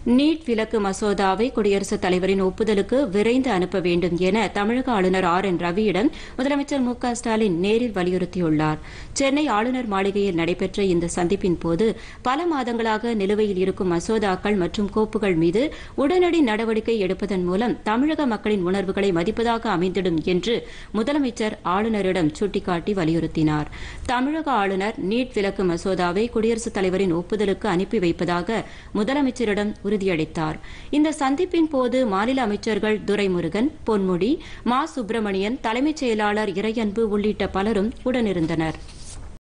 NEET விலக்கு மசோதாவை குடியரசுத் தலைவரின் ஒப்புதலுக்கு விரைந்து அனுப்ப வேண்டும் என தமிழக ஆளுநர் ஆர் என் ரவியிடம் முதலமைச்சர் மு க ஸ்டாலின் நேரில் வலியுறுத்தியுள்ளார் சென்னை ஆளுநர் மாளிகையில் நடைபெற்ற இந்த சந்திப்பின் போது பல மாதங்களாக நிலுவையில் இருக்கும் மசோதாக்கள் மற்றும் கோப்புகள் மீது உடனடி நடவடிக்கை எடுப்பதன் மூலம் தமிழக மக்களின் உணர்வுகளை மதிப்பதாக அமைந்திடும் என்று முதலமைச்சர் ஆளுநரிடம் சுட்டிக்காட்டி வலியுறுத்தினார் தமிழக ஆளுநர் நீட் விலக்கு மசோதாவை குடியரசுத் தலைவரின் ஒப்புதலுக்கு அனுப்பி வைப்பதாக முதலமைச்சரிடம் உறுதியளித்தார் இந்த சந்திப்பின் போது மாநில அமைச்சர்கள் துரைமுருகன் பொன்முடி மா சுப்பிரமணியன் தலைமைச் செயலாளர் இறையன்பு உள்ளிட்ட பலரும் உடனிருந்தனர்